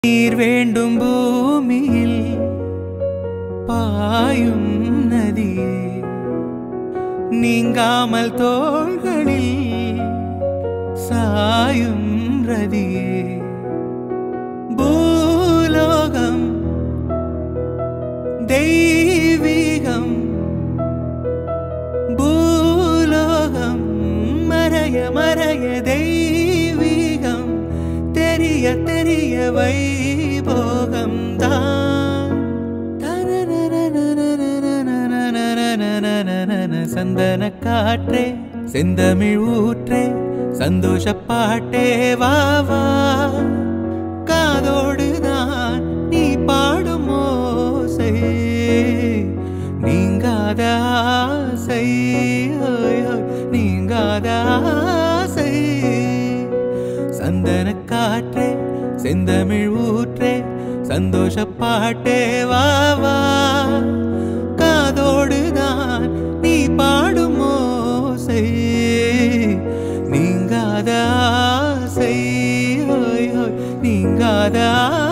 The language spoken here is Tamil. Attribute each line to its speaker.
Speaker 1: நீர் வேண்டும் பூமியில் பாயும் நதியே நீங்காமல் தோள்களில் சாயும் ரதியே பூலோகம் தெய்வீகம் பூலோகம் மறைய மறைய தெய்வீகம் தெரிய தெரிய வைபோகம் தான் சந்தன காற்றே செந்தமிழ் ஊற்றே சந்தோஷ பாட்டே வா வா காதோடுதான் நீ பாடும் ஓசை நீங்காத ஆசை ஓய் ஓய், நீங்காத ஆசை சந்தன காற்றே செந்தமிழ் ஊற்றே சந்தோஷ பாட்டே வா வா காதோடுதான் நீ பாடும் ஓசை நீங்காத ஆசை ஓய் ஓய், நீங்காத ஆசை